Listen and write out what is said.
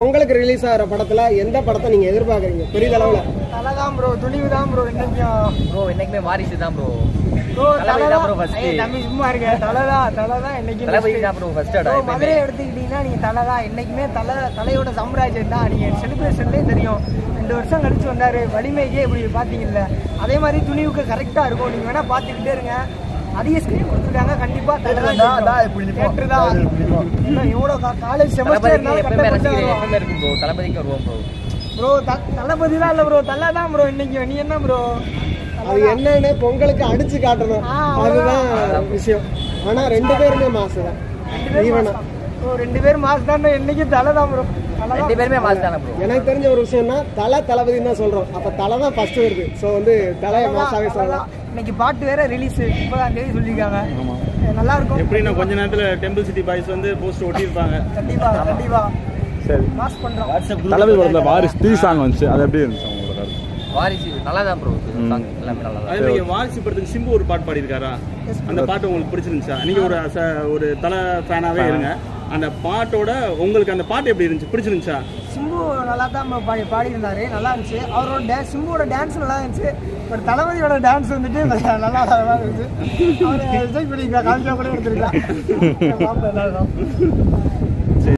உங்களுக்கு ரிலீஸ் ஆகிற படத்துல எந்த படத்தை நீங்க எதிர்பார்க்குறீங்க பெரிதளவுல தலை தான் ப்ரோ துணிவு தான் ப்ரோ இன்னைக்கும் ப்ரோ என்னைக்குமே வாரிசு தான் ப்ரோ ப்ரோ தளபதி தலை தான் தான் bro first. ஏய், தம்பி சும்மா இருக்க தலை தான் தலை தான் என்னைக்கும் தளபதி best. தான் ப்ரோ ஃபர்ஸ்ட் ப்ரோ ஆடா மதுரை எடுத்துக்கிட்டீங்கன்னா நீங்க தலை தான் என்னைக்குமே தலை தலையோட சாம்ராஜ்யம் தான் நீங்க செலிப்ரேஷன்லேயே தெரியும் ரெண்டு வருஷம் கழிச்சு வந்தாரு வலிமைக்கே இப்படி பாத்தீங்கல்ல அதே மாதிரி துணிவுக்கு கரெக்டா இருக்கும் நீங்க வேணா பார்த்துக்கிட்டே இருங்க அதிக ஸ்கிரீன் கொடுத்துருக்காங்க கண்டிப்பா Theatre தான், தான் இப்படி நிப்போம். தேட்டர் தான் அது இப்படி நிப்போம். இன்னும் எவ்வளோ காலேஜ் செமஸ்டர் தளபதிக்கு எப்பவுமே ரசிகர் இருந்தாலும் எப்பவுமே இருக்கும் ப்ரோ தளபதிக்கு வருவோம் ப்ரோ ப்ரோ தளபதி தான் இல்லை ப்ரோ தலை தான் ப்ரோ இன்னைக்கு நீ என்ன ப்ரோ அது என்னன்னு பொங்கலுக்கு அடிச்சு காட்டணும் ஆ, அதுதான் விஷயம் ஆனா ரெண்டு பேருமே மாசு தான் ஈவனா ப்ரோ ரெண்டு பேரும் மாஸ் தான் இன்னைக்கு தலை தான் ப்ரோ தலை ரெண்டு பேருமே மாஸ் தானே ப்ரோ எனக்கு தெரிஞ்ச ஒரு விஷயம்னா தலை தளபதின்னு தான் சொல்றோம் அப்ப தலை தான் ஃபர்ஸ்ட் வருது ஸோ வந்து தலையை மாசாவே சொல்லலாம் இன்னைக்கு பாட்டு வேற ரிலீஸ் இப்பதான் தேதி சொல்லியிருக்காங்க அஹ் நல்லா இருக்கும் எப்படின்னா கொஞ்ச நேரத்துல டெம்பிள் சிட்டி பாய்ஸ் வந்து போஸ்ட் ஒட்டியிருப்பாங்க கண்டிப்பா கண்டிப்பா சரி மாஸ் பண்றோம் தளபதி படத்தில் வாரிஸ் த்ரீ சாங் வந்துச்சு அது எப்படி இருந்துச்சு உங்களோட கருத்து வாரிசு நல்லா தான் ப்ரோ சாங் எல்லாமே நல்லா தான் அதே மாதிரி வாரிசு படத்துக்கு சிம்பு ஒரு பாட்டு பாடியிருக்காரா அந்த பாட்டு உங்களுக்கு பிடிச்சிருந்துச்சா நீங்க ஒரு ச- ஒரு தலை ஃபேனாவே இருங்க அந்த பாட்டோட உங்களுக்கு அந்த பாட்டு எப்படி இருந்துச்சு பிடிச்சிருந்துச்சா சிம்பு நல்லா தான் பாடி பாடியிருந்தாரு நல்லா இருந்துச்சு அவரோட டான்ஸ் சிம்புவோட டான்ஸ் நல்லா இருந்துச்சு பட் தளபதியோட டான்ஸ் வந்துட்டு நல்லா நல்லா இருந்துச்சு அவர் விஜய் பண்ணிக்கலாம் காமிச்சா கூட எடுத்துருக்கலாம்